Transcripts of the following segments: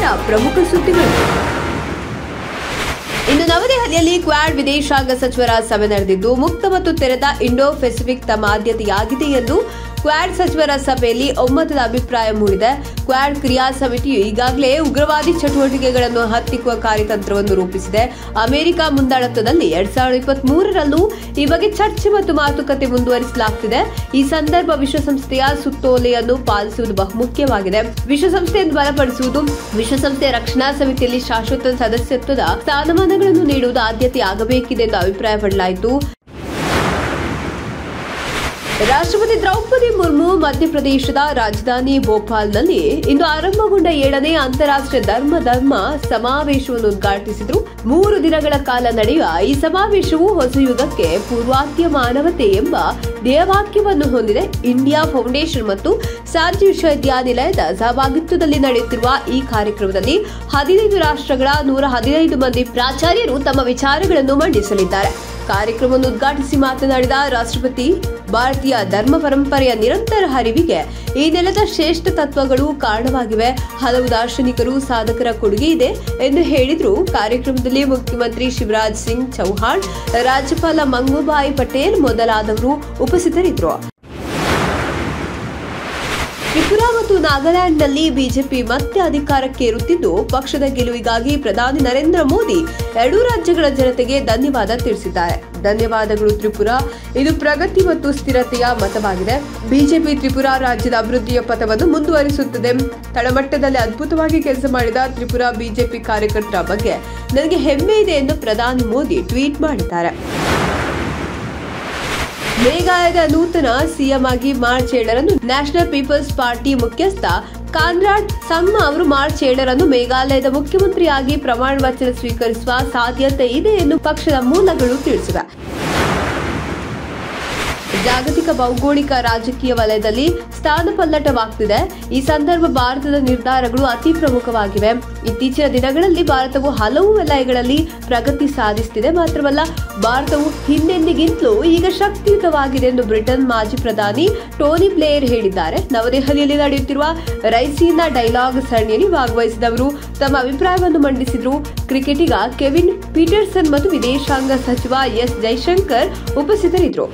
ಇವತ್ತಿನ ಪ್ರಮುಖ ಸುದ್ದಿಗಳು ಇನ್ನು ನವದೆಹಲಿಯಲ್ಲಿ ಕ್ವಾಡ್ ವಿದೇಶಾಂಗ ಸಚಿವರ ಸಭೆ ನಡೆದಿದ್ದು ಮುಕ್ತ ಮತ್ತು ತೆರೆದ ಇಂಡೋ ಪೆಸಿಫಿಕ್ ತಮ್ಮ ಆದ್ಯತೆಯಾಗಿದೆ ಎಂದು ಕ್ವಾಡ್ ಸಚಿವರ ಸಭೆಯಲ್ಲಿ ಒಮ್ಮತದ ಅಭಿಪ್ರಾಯ ಮೂಡಿದೆ ಕ್ವಾಡ್ ಕ್ರಿಯಾ ಸಮಿತಿಯು ಈಗಾಗಲೇ ಉಗ್ರವಾದಿ ಚಟುವಟಿಕೆಗಳನ್ನು ಹತ್ತಿಕ್ಕುವ ಕಾರ್ಯತಂತ್ರವನ್ನು ರೂಪಿಸಿದೆ ಅಮೆರಿಕ ಮುಂದಾಳತ್ವದಲ್ಲಿ ಎರಡ್ ಸಾವಿರದ ಇಪ್ಪತ್ತ್ ಮೂರರಲ್ಲೂ ಈ ಬಗ್ಗೆ ಚರ್ಚೆ ಮತ್ತು ಮಾತುಕತೆ ಮುಂದುವರಿಸಲಾಗುತ್ತಿದೆ ಈ ಸಂದರ್ಭ ವಿಶ್ವಸಂಸ್ಥೆಯ ಸುತ್ತೋಲೆಯನ್ನು ಪಾಲಿಸುವುದು ಬಹುಮುಖ್ಯವಾಗಿದೆ ವಿಶ್ವಸಂಸ್ಥೆಯನ್ನು ಬಲಪಡಿಸುವುದು ವಿಶ್ವಸಂಸ್ಥೆಯ ರಕ್ಷಣಾ ಸಮಿತಿಯಲ್ಲಿ ಶಾಶ್ವತ ಸದಸ್ಯತ್ವದ ಸ್ಥಾನಮಾನಗಳನ್ನು ನೀಡುವುದು ಆದ್ಯತೆ ಆಗಬೇಕಿದೆ ಎಂದು ಅಭಿಪ್ರಾಯಪಡಲಾಯಿತು ರಾಷ್ಟ್ರಪತಿ ದ್ರೌಪದಿ ಮುರ್ಮು ಮಧ್ಯಪ್ರದೇಶದ ರಾಜಧಾನಿ ಭೋಪಾಲ್ನಲ್ಲಿ ಇಂದು ಆರಂಭಗೊಂಡ ಏಳನೇ ಅಂತಾರಾಷ್ಟ್ರೀಯ ಧರ್ಮ ಧರ್ಮ ಸಮಾವೇಶವನ್ನು ಉದ್ಘಾಟಿಸಿದರು ಮೂರು ದಿನಗಳ ಕಾಲ ನಡೆಯುವ ಈ ಸಮಾವೇಶವು ಹೊಸ ಯುಗಕ್ಕೆ ಪೂರ್ವಾತ್ಯ ಮಾನವತೆ ಎಂಬ ಧ್ಯೇಯವಾಕ್ಯವನ್ನು ಹೊಂದಿದೆ ಇಂಡಿಯಾ ಫೌಂಡೇಶನ್ ಮತ್ತು ಸಾರ್ಜಿ ವಿಶ್ವವಿದ್ಯಾನಿಲಯದ ಸಹಭಾಗಿತ್ವದಲ್ಲಿ ನಡೆಯುತ್ತಿರುವ ಈ ಕಾರ್ಯಕ್ರಮದಲ್ಲಿ ಹದಿನೈದು ರಾಷ್ಟ್ರಗಳ ನೂರ ಹದಿನೈದು ಮಂದಿ ಪ್ರಾಚಾರ್ಯರು ತಮ್ಮ ವಿಚಾರಗಳನ್ನು ಮಂಡಿಸಲಿದ್ದಾರೆ ಕಾರ್ಯಕ್ರಮವನ್ನು ಉದ್ಘಾಟಿಸಿ ಮಾತನಾಡಿದ ರಾಷ್ಟ್ರಪತಿ ಭಾರತೀಯ ಧರ್ಮ ಪರಂಪರೆಯ ನಿರಂತರ ಹರಿವಿಗೆ ಈ ನೆಲದ ಶ್ರೇಷ್ಠ ತತ್ವಗಳು ಕಾರಣವಾಗಿವೆ ಹಲವು ದಾರ್ಶನಿಕರು ಸಾಧಕರ ಕೊಡುಗೆ ಇದೆ ಎಂದು ಹೇಳಿದ್ರು ಕಾರ್ಯಕ್ರಮದಲ್ಲಿ ಮುಖ್ಯಮಂತ್ರಿ ಶಿವರಾಜ್ ಸಿಂಗ್ ಚೌಹಾಣ್ ರಾಜ್ಯಪಾಲ ಮಂಗುಬಾಯಿ ಪಟೇಲ್ ಮೊದಲಾದವರು ಉಪಸ್ಥಿತರಿದ್ದರು ತ್ರಿಪುರಾ ಮತ್ತು ನಾಗಾಲ್ಯಾಂಡ್ನಲ್ಲಿ ಬಿಜೆಪಿ ಮತ್ತೆ ಅಧಿಕಾರಕ್ಕೆ ಏರುತ್ತಿದ್ದು ಪಕ್ಷದ ಗೆಲುವಿಗಾಗಿ ಪ್ರಧಾನಿ ನರೇಂದ್ರ ಮೋದಿ ಎರಡೂ ರಾಜ್ಯಗಳ ಜನತೆಗೆ ಧನ್ಯವಾದ ತಿಳಿಸಿದ್ದಾರೆ ಧನ್ಯವಾದಗಳು ತ್ರಿಪುರಾ ಇದು ಪ್ರಗತಿ ಮತ್ತು ಸ್ಥಿರತೆಯ ಮತವಾಗಿದೆ ಬಿಜೆಪಿ ತ್ರಿಪುರಾ ರಾಜ್ಯದ ಅಭಿವೃದ್ಧಿಯ ಪಥವನ್ನು ಮುಂದುವರಿಸುತ್ತದೆ ತಳಮಟ್ಟದಲ್ಲಿ ಅದ್ಭುತವಾಗಿ ಕೆಲಸ ಮಾಡಿದ ತ್ರಿಪುರಾ ಬಿಜೆಪಿ ಕಾರ್ಯಕರ್ತರ ಬಗ್ಗೆ ನನಗೆ ಹೆಮ್ಮೆ ಇದೆ ಎಂದು ಪ್ರಧಾನಿ ಮೋದಿ ಟ್ವೀಟ್ ಮಾಡಿದ್ದಾರೆ ಮೇಘಾಲಯದ ನೂತನ ಸಿಎಂ ಆಗಿ ಮಾರ್ಚ್ ಏಳರಂದು ನ್ಯಾಷನಲ್ ಪೀಪಲ್ಸ್ ಪಾರ್ಟಿ ಮುಖ್ಯಸ್ಥ ಕಾನ್ರಾಡ್ ಸಂಗ್ಮಾ ಅವರು ಮಾರ್ಚ್ ಏಳರಂದು ಮೇಘಾಲಯದ ಮುಖ್ಯಮಂತ್ರಿಯಾಗಿ ಪ್ರಮಾಣ ವಚನ ಸ್ವೀಕರಿಸುವ ಸಾಧ್ಯತೆ ಇದೆ ಎಂದು ಪಕ್ಷದ ಮೂಲಗಳು ತಿಳಿಸಿವೆ ಜಾಗತಿಕ ಭೌಗೋಳಿಕ ರಾಜಕೀಯ ವಲಯದಲ್ಲಿ ಸ್ಥಾನಪಲ್ಲಟವಾಗ್ತಿದೆ ಈ ಸಂದರ್ಭ ಭಾರತದ ನಿರ್ಧಾರಗಳು ಅತಿ ಪ್ರಮುಖವಾಗಿವೆ ಇತ್ತೀಚಿನ ದಿನಗಳಲ್ಲಿ ಭಾರತವು ಹಲವು ವಲಯಗಳಲ್ಲಿ ಪ್ರಗತಿ ಸಾಧಿಸುತ್ತಿದೆ ಮಾತ್ರವಲ್ಲ ಭಾರತವು ಹಿಂದೆಂದಿಗಿಂತಲೂ ಈಗ ಶಕ್ತಿಯುತವಾಗಿದೆ ಎಂದು ಬ್ರಿಟನ್ ಮಾಜಿ ಪ್ರಧಾನಿ ಟೋನಿ ಬ್ಲೇಯರ್ ಹೇಳಿದ್ದಾರೆ ನವದೆಹಲಿಯಲ್ಲಿ ನಡೆಯುತ್ತಿರುವ ರೈಸೀನಾ ಡೈಲಾಗ್ ಸರಣಿಯಲ್ಲಿ ಭಾಗವಹಿಸಿದವರು ತಮ್ಮ ಅಭಿಪ್ರಾಯವನ್ನು ಮಂಡಿಸಿದರು ಕ್ರಿಕೆಟಿಗ ಕೆವಿನ್ ಪೀಟರ್ಸನ್ ಮತ್ತು ವಿದೇಶಾಂಗ ಸಚಿವ ಎಸ್ ಜೈಶಂಕರ್ ಉಪಸ್ಥಿತರಿದ್ದರು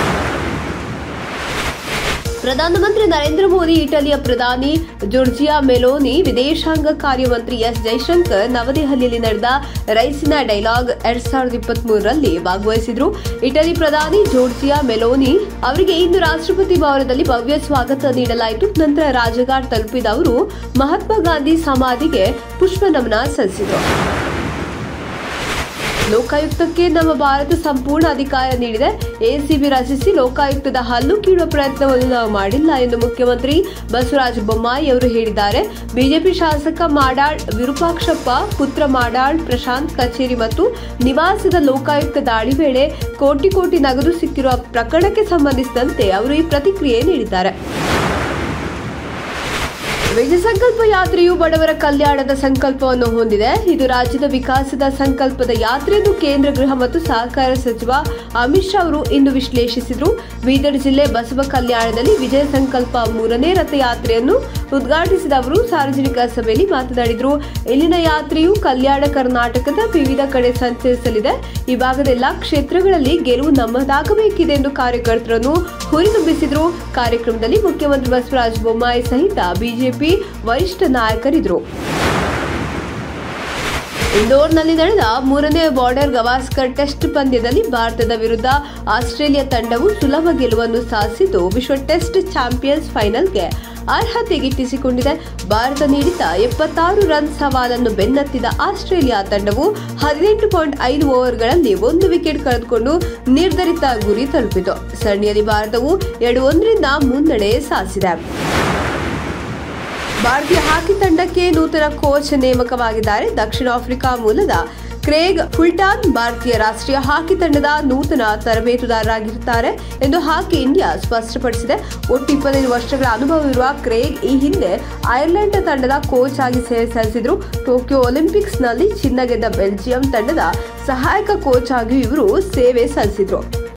ಪ್ರಧಾನಮಂತ್ರಿ ನರೇಂದ್ರ ಮೋದಿ ಇಟಲಿಯ ಪ್ರಧಾನಿ ಜೋರ್ಜಿಯಾ ಮೆಲೋನಿ ವಿದೇಶಾಂಗ ಕಾರ್ಯಮಂತ್ರಿ ಎಸ್ ಜೈಶಂಕರ್ ನವದೆಹಲಿಯಲ್ಲಿ ನಡೆದ ರೈಸಿನಾ ಡೈಲಾಗ್ ಎರಡ್ ಸಾವಿರದ ಇಪ್ಪತ್ತ್ ಮೂರರಲ್ಲಿ ಭಾಗವಹಿಸಿದ್ರು ಇಟಲಿ ಪ್ರಧಾನಿ ಜೋರ್ಜಿಯಾ ಮೆಲೋನಿ ಅವರಿಗೆ ಇಂದು ರಾಷ್ಟ್ರಪತಿ ಭವನದಲ್ಲಿ ಭವ್ಯ ಸ್ವಾಗತ ನೀಡಲಾಯಿತು ನಂತರ ರಾಜಘಾಟ್ ತಲುಪಿದ ಅವರು ಮಹಾತ್ಮ ಗಾಂಧಿ ಸಮಾಧಿಗೆ ಪುಷ್ಪ ನಮನ ಸಲ್ಲಿಸಿದರು ಲೋಕಾಯುಕ್ತಕ್ಕೆ ನಮ್ಮ ಭಾರತ ಸಂಪೂರ್ಣ ಅಧಿಕಾರ ನೀಡಿದೆ ಎಸಿಬಿ ರಚಿಸಿ ಲೋಕಾಯುಕ್ತದ ಹಲ್ಲು ಕೀಳುವ ಪ್ರಯತ್ನವನ್ನು ನಾವು ಮಾಡಿಲ್ಲ ಎಂದು ಮುಖ್ಯಮಂತ್ರಿ ಬಸವರಾಜ ಬೊಮ್ಮಾಯಿ ಅವರು ಹೇಳಿದ್ದಾರೆ ಬಿಜೆಪಿ ಶಾಸಕ ಮಾಡಾಳ್ ವಿರೂಪಾಕ್ಷಪ್ಪ ಪುತ್ರ ಮಾಡಾಳ್ ಪ್ರಶಾಂತ್ ಕಚೇರಿ ಮತ್ತು ನಿವಾಸದ ಲೋಕಾಯುಕ್ತ ದಾಳಿ ವೇಳೆ ಕೋಟಿ ಕೋಟಿ ನಗದು ಸಿಕ್ಕಿರುವ ಪ್ರಕರಣಕ್ಕೆ ಸಂಬಂಧಿಸಿದಂತೆ ಅವರು ಈ ಪ್ರತಿಕ್ರಿಯೆ ನೀಡಿದ್ದಾರೆ ವಿಜಯ ಸಂಕಲ್ಪ ಯಾತ್ರೆಯು ಬಡವರ ಕಲ್ಯಾಣದ ಸಂಕಲ್ಪವನ್ನು ಹೊಂದಿದೆ ಇದು ರಾಜ್ಯದ ವಿಕಾಸದ ಸಂಕಲ್ಪದ ಯಾತ್ರೆ ಎಂದು ಕೇಂದ್ರ ಗೃಹ ಮತ್ತು ಸಹಕಾರ ಸಚಿವ ಅಮಿತ್ ಶಾ ಅವರು ಇಂದು ವಿಶ್ಲೇಷಿಸಿದರು ಬೀದರ್ ಜಿಲ್ಲೆ ಬಸವ ಕಲ್ಯಾಣದಲ್ಲಿ ವಿಜಯ ಸಂಕಲ್ಪ ಮೂರನೇ ರಥಯಾತ್ರೆಯನ್ನು ಉದ್ಘಾಟಿಸಿದ ಅವರು ಸಾರ್ವಜನಿಕ ಸಭೆಯಲ್ಲಿ ಮಾತನಾಡಿದರು ಇಲ್ಲಿನ ಯಾತ್ರೆಯು ಕಲ್ಯಾಣ ಕರ್ನಾಟಕದ ವಿವಿಧ ಕಡೆ ಸಂಚರಿಸಲಿದೆ ಈ ಭಾಗದ ಎಲ್ಲಾ ಕ್ಷೇತ್ರಗಳಲ್ಲಿ ಗೆಲುವು ನಮ್ಮದಾಗಬೇಕಿದೆ ಎಂದು ಕಾರ್ಯಕರ್ತರನ್ನು ಹುರಿದುಂಬಿಸಿದರು ಕಾರ್ಯಕ್ರಮದಲ್ಲಿ ಮುಖ್ಯಮಂತ್ರಿ ಬಸವರಾಜ ಬೊಮ್ಮಾಯಿ ಸಹಿತ ಬಿಜೆಪಿ ವರಿಷ್ಠ ನಾಯಕರಿದ್ದರು ಇಂದೋರ್ನಲ್ಲಿ ನಡೆದ ಮೂರನೇ ಬಾರ್ಡರ್ ಗವಾಸ್ಕರ್ ಟೆಸ್ಟ್ ಪಂದ್ಯದಲ್ಲಿ ಭಾರತದ ವಿರುದ್ಧ ಆಸ್ಟ್ರೇಲಿಯಾ ತಂಡವು ಸುಲಭ ಗೆಲುವನ್ನು ಸಾಧಿಸಿದ್ದು ವಿಶ್ವ ಟೆಸ್ಟ್ ಚಾಂಪಿಯನ್ಸ್ ಫೈನಲ್ಗೆ ಅರ್ಹತೆ ಗಿಟ್ಟಿಸಿಕೊಂಡಿದೆ ಭಾರತ ನೀಡಿದ ಎಪ್ಪತ್ತಾರು ರನ್ ಸವಾಲನ್ನು ಬೆನ್ನತ್ತಿದ ಆಸ್ಟ್ರೇಲಿಯಾ ತಂಡವು ಹದಿನೆಂಟು ಪಾಯಿಂಟ್ ಐದು ಓವರ್ಗಳಲ್ಲಿ ಒಂದು ವಿಕೆಟ್ ಕಳೆದುಕೊಂಡು ನಿರ್ಧರಿತ ಗುರಿ ತಲುಪಿತು ಸರಣಿಯಲ್ಲಿ ಭಾರತವು ಎರಡು ಒಂದರಿಂದ ಮುನ್ನಡೆ ಸಾಧಿಸಿದೆ ಭಾರತೀಯ ಹಾಕಿ ತಂಡಕ್ಕೆ ನೂತನ ಕೋಚ್ ನೇಮಕವಾಗಿದ್ದಾರೆ ದಕ್ಷಿಣ ಆಫ್ರಿಕಾ ಮೂಲದ ಕ್ರೇಗ್ ಫುಲ್ಟಾನ್ ಭಾರತೀಯ ರಾಷ್ಟ್ರೀಯ ಹಾಕಿ ತಂಡದ ನೂತನ ತರಬೇತುದಾರರಾಗಿರುತ್ತಾರೆ ಎಂದು ಹಾಕಿ ಇಂಡಿಯಾ ಸ್ಪಷ್ಟಪಡಿಸಿದೆ ಒಟ್ಟು ಇಪ್ಪತ್ತೈದು ವರ್ಷಗಳ ಅನುಭವವಿರುವ ಕ್ರೇಗ್ ಈ ಹಿಂದೆ ಐರ್ಲೆಂಡ್ ತಂಡದ ಕೋಚ್ ಆಗಿ ಸೇವೆ ಸಲ್ಲಿಸಿದ್ರು ಟೋಕಿಯೋ ಒಲಿಂಪಿಕ್ಸ್ನಲ್ಲಿ ಚಿನ್ನ ಗೆದ್ದ ಬೆಲ್ಜಿಯಂ ತಂಡದ ಸಹಾಯಕ ಕೋಚ್ ಆಗಿಯೂ ಇವರು ಸೇವೆ ಸಲ್ಲಿಸಿದ್ರು